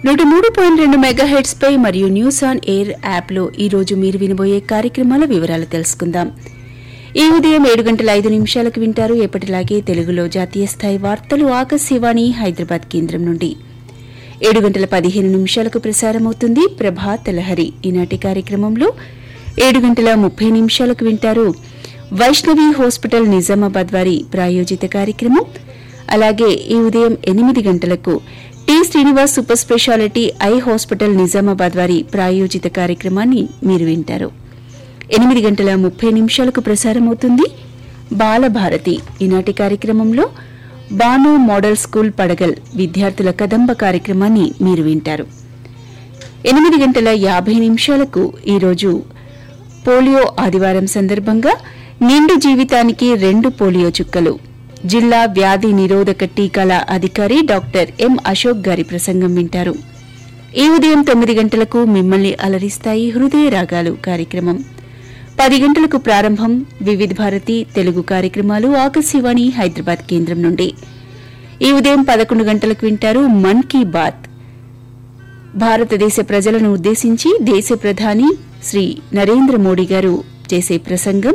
నూట మూడు పాయింట్ రెండు మెగాహెడ్స్ పై మరియు న్యూస్ ఆన్ ఎయిర్ యాప్లో ఈ రోజు మీరు వినబోయే కార్యక్రమాల వివరాలు తెలుసుకుందాం ఈ ఉదయం ఏడు గంటల ఐదు నిమిషాలకు వింటారు ఎప్పటిలాగే తెలుగులో జాతీయ స్థాయి వార్తలు ఆకాశవాణి హైదరాబాద్ కేంద్రం నుండి ఏడు గంటల పదిహేను నిమిషాలకు ప్రసారమవుతుంది ప్రభాత్ లహరి ఈనాటి కార్యక్రమంలో ఏడు గంటల ముప్పై నిమిషాలకు వింటారు వైష్ణవి హాస్పిటల్ నిజామాబాద్ వారి ప్రాయోజిత కార్యక్రమం అలాగే ఈ ఉదయం ఎనిమిది గంటలకు T Srinivas super speciality eye hospital Nizamabad వారి ప్రాయోజిత కార్యక్రమాన్ని మీరు వింటారు ఎనిమిది గంటల ముప్పై నిమిషాలకు ప్రసారమవుతుంది బాలభారతి ఈనాటి కార్యక్రమంలో బాను మోడల్ స్కూల్ పడగల్ విద్యార్థుల కదంబ కార్యక్రమాన్ని మీరు వింటారు ఎనిమిది గంటల యాభై నిమిషాలకు ఈరోజు పోలియో ఆదివారం సందర్భంగా నిండు జీవితానికి రెండు పోలియో చుక్కలు జిల్లా వ్యాధి నిరోధక టీకాల అధికారి డాక్టర్ ఎం అశోక్ గారి ప్రసంగం వింటారు ఈ ఉదయం తొమ్మిది గంటలకు మిమ్మల్ని అలరిస్తాయి హృదయ రాగాలు కార్యక్రమం పది గంటలకు ప్రారంభం వివిధ భారతి తెలుగు కార్యక్రమాలు ఆకాశవాణి హైదరాబాద్ కేంద్రం నుండి ఈ ఉదయం పదకొండు గంటలకు వింటారు మన్ కీ బాత్ భారతదేశ ప్రజలను ఉద్దేశించి దేశ ప్రధాని శ్రీ నరేంద్ర మోడీ గారు చేసే ప్రసంగం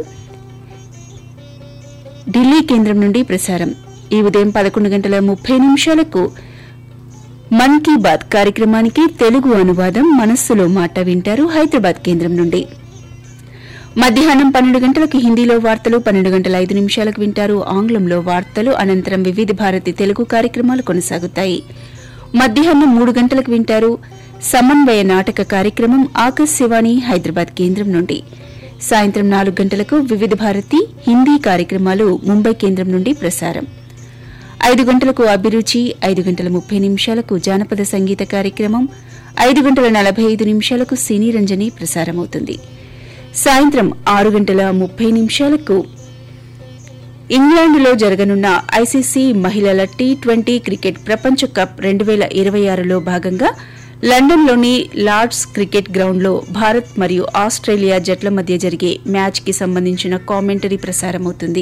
ఢిల్లీ కేంద్రం నుండి ప్రసారం ఈ ఉదయం పదకొండు గంటల ముప్పై నిమిషాలకు మన్ కీ బాత్ కార్యక్రమానికి తెలుగు అనువాదం మనస్సులో మాట వింటారు హైదరాబాద్ కేంద్రం నుండి మధ్యాహ్నం పన్నెండు గంటలకు హిందీలో వార్తలు పన్నెండు గంటల ఐదు నిమిషాలకు వింటారు ఆంగ్లంలో వార్తలు అనంతరం వివిధ భారతి తెలుగు కార్యక్రమాలు కొనసాగుతాయి మధ్యాహ్నం మూడు గంటలకు వింటారు సమన్వయ నాటక కార్యక్రమం ఆకాశవాణి హైదరాబాద్ కేంద్రం నుండి సాయంత్రం నాలుగు గంటలకు వివిధ భారతి హిందీ కార్యక్రమాలు ముంబై కేంద్రం నుండి ప్రసారం ఐదు గంటలకు అభిరుచి ఐదు గంటల ముప్పై నిమిషాలకు జానపద సంగీత కార్యక్రమం ఐదు గంటల నలభై ఐదు నిమిషాలకు సినీ రంజని ప్రసారమవుతుంది సాయంత్రం ఆరు గంటల ముప్పై నిమిషాలకు ఇంగ్లాండ్లో జరగనున్న ఐసీసీ మహిళల టీ ట్వంటీ క్రికెట్ ప్రపంచ కప్ రెండు వేల ఇరవై ఆరులో భాగంగా లండన్లోని లార్డ్స్ క్రికెట్ గ్రౌండ్లో భారత్ మరియు ఆస్ట్రేలియా జట్ల మధ్య జరిగే మ్యాచ్కి సంబంధించిన కామెంటరీ ప్రసారమవుతుంది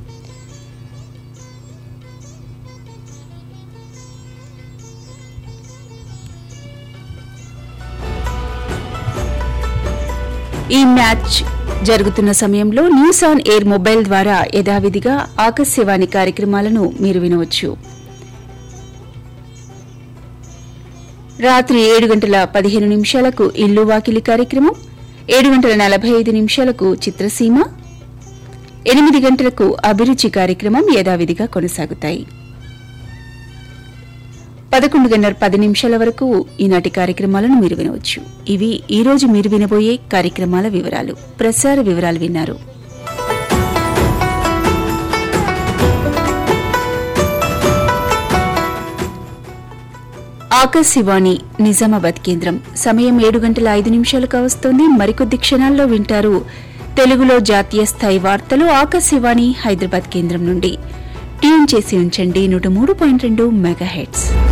ఈ మ్యాచ్ జరుగుతున్న సమయంలో న్యూస్ ఆన్ ఎయిర్ మొబైల్ ద్వారా యథావిధిగా ఆకాశవాణి కార్యక్రమాలను మీరు వినవచ్చు రాత్రి ఏడు గంటల పదిహేను నిమిషాలకు ఇల్లు వాకిలి కార్యక్రమం ఏడు గంటల నలభై ఐదు నిమిషాలకు చిత్రసీమ ఎనిమిది గంటలకు అభిరుచి కార్యక్రమం యథావిధిగా కొనసాగుతాయి పదకొండు గంటల పది నిమిషాల వరకు ఈనాటి కార్యక్రమాలను మీరు వినవచ్చు ఇవి ఈ రోజు మీరు వినబోయే కార్యక్రమాల వివరాలు ప్రసార వివరాలు విన్నారు ఆకాశవాణి నిజామాబాద్ కేంద్రం సమయం ఏడు గంటల ఐదు నిమిషాలు కావస్తోంది మరికొద్ది క్షణాల్లో వింటారు తెలుగులో జాతీయ స్థాయి వార్తలు ఆకాశవాణి హైదరాబాద్ కేంద్రం నుండి ట్యూన్ చేసి ఉంచండి నూట మూడు పాయింట్ రెండు మెగాహెట్స్